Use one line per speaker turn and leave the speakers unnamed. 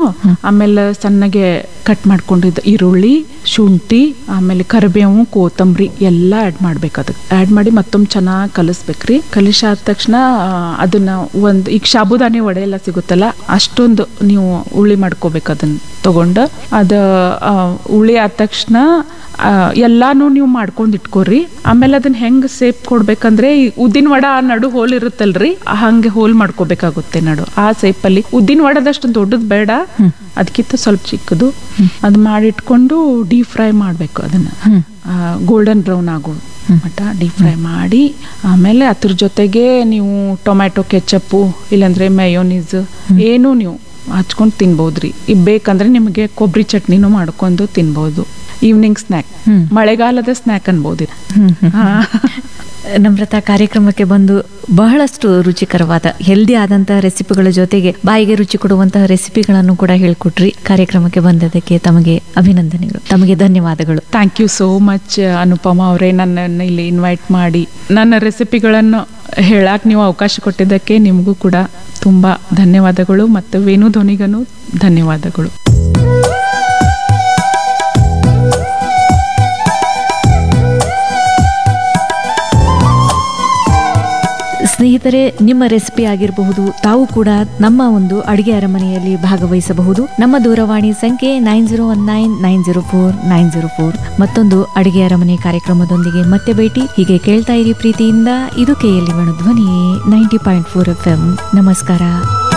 ಆಮೇಲೆ ಸಣ್ಣಗೆ ಕಟ್ ಮಾಡ್ಕೊಂಡಿದ್ದ ಈರುಳ್ಳಿ ಶುಂಠಿ ಆಮೇಲೆ ಕರಿಬೇವು ಕೊತ್ತಂಬರಿ ಎಲ್ಲ ಆ್ಯಡ್ ಮಾಡ್ಬೇಕು ಅದಕ್ಕೆ ಆ್ಯಡ್ ಮಾಡಿ ಮತ್ತೊಮ್ಮೆ ಚೆನ್ನಾಗಿ ಕಲಿಸ್ಬೇಕ್ರಿ ಕಲಿಸಾದ ತಕ್ಷಣ ಆ, ಅದನ್ನ ಒಂದು ಈಗ ಸಾಬುದಾನಿ ವಡೆ ಎಲ್ಲ ಸಿಗುತ್ತಲ್ಲ ಅಷ್ಟೊಂದು ನೀವು ಉಳ್ಳಿ ಮಾಡ್ಕೋಬೇಕು ಅದನ್ನ ತಗೊಂಡು ಅದು ಆ, ಉಳ್ಳಿ ಆದ ತಕ್ಷಣ ಆ, ಎಲ್ಲಾನು ನೀವು ಮಾಡ್ಕೊಂಡು ಇಟ್ಕೋರಿ ಆಮೇಲೆ ಅದನ್ನ ಹೆಂಗ್ ಸೇಪ್ ಕೊಡ್ಬೇಕಂದ್ರೆ ಈ ಉದ್ದಿನ ವಡ ಆ ನಡು ಹೋಲ್ ಇರುತ್ತಲ್ರಿ ಹಂಗೆ ಹೋಲ್ ಮಾಡ್ಕೋಬೇಕಾಗುತ್ತೆ ನಡು ಆ ಸೇಪಲ್ಲಿ ಉದ್ದಿನ ವಡದಷ್ಟು ದೊಡ್ಡದು ಬೇಡ ಅದಕ್ಕಿಂತ ಸ್ವಲ್ಪ ಚಿಕ್ಕದು ಅದು ಮಾಡಿಟ್ಕೊಂಡು ಡೀಪ್ ಫ್ರೈ ಮಾಡಬೇಕು ಅದನ್ನ ಗೋಲ್ಡನ್ ಬ್ರೌನ್ ಆಗೋ ಮಟ್ಟ ಡೀಪ್ ಫ್ರೈ ಮಾಡಿ ಆಮೇಲೆ ಅದ್ರ ಜೊತೆಗೆ ನೀವು ಟೊಮ್ಯಾಟೊ ಕೆಚಪ್ಪು ಇಲ್ಲಾಂದ್ರೆ ಮಯೋನೀಸ್ ಏನು ನೀವು ಹಚ್ಕೊಂಡು ತಿನ್ಬೋದ್ರಿ ಈಗ ಬೇಕಂದ್ರೆ ನಿಮಗೆ ಕೊಬ್ಬರಿ ಚಟ್ನಿನೂ ಮಾಡ್ಕೊಂಡು ತಿನ್ಬೋದು ಈವ್ನಿಂಗ್ ಸ್ನ್ಯಾಕ್ ಮಳೆಗಾಲದ ಸ್ನ್ಯಾಕ್ ಅನ್ಬೋದು ಇದು. ಹಾ.
ನಮ್ರತಾ ಕಾರ್ಯಕ್ರಮಕ್ಕೆ ಬಂದು ಬಹಳಷ್ಟು ರುಚಿಕರವಾದ ಹೆಲ್ದಿ ಆದಂತಹ ರೆಸಿಪಿಗಳ ಜೊತೆಗೆ ಬಾಯಿಗೆ ರುಚಿ ಕೊಡುವಂತಹ ರೆಸಿಪಿಗಳನ್ನು ಕೂಡ ಹೇಳ್ಕೊಟ್ರಿ ಕಾರ್ಯಕ್ರಮಕ್ಕೆ ಬಂದದಕ್ಕೆ ತಮಗೆ ಅಭಿನಂದನೆಗಳು ತಮಗೆ ಧನ್ಯವಾದಗಳು
thank you so much Anupama ಅವರೇ ನನ್ನನ್ನು ಇಲ್ಲಿ ಇನ್ವೈಟ್ ಮಾಡಿ ನನ್ನ ರೆಸಿಪಿಗಳನ್ನು ಹೇಳಕ್ಕೆ ನೀವು ಅವಕಾಶ ಕೊಟ್ಟಿದ್ದಕ್ಕೆ ನಿಮಗೂ ಕೂಡ ತುಂಬ ಧನ್ಯವಾದಗಳು ಮತ್ತು ವೇಣು ಧ್ವನಿಗನು ಧನ್ಯವಾದಗಳು
ಸ್ನೇಹಿತರೆ ನಿಮ್ಮ ರೆಸಿಪಿ ಆಗಿರಬಹುದು ತಾವು ಕೂಡ ನಮ್ಮ ಒಂದು ಅಡಿಗೆ ಅರಮನೆಯಲ್ಲಿ ಭಾಗವಹಿಸಬಹುದು ನಮ್ಮ ದೂರವಾಣಿ ಸಂಖ್ಯೆ nine zero one nine nine zero four nine zero four ಮತ್ತೊಂದು ಅಡಿಗೆ ಅರಮನೆ ಕಾರ್ಯಕ್ರಮದೊಂದಿಗೆ ಮತ್ತೆ ಭೇಟಿ ಹೀಗೆ ಕೇಳ್ತಾ ಇರಿ ಪ್ರೀತಿಯಿಂದ ಇದು ಕೆಎಲ್ ಧ್ವನಿ ninety point four F M ನಮಸ್ಕಾರ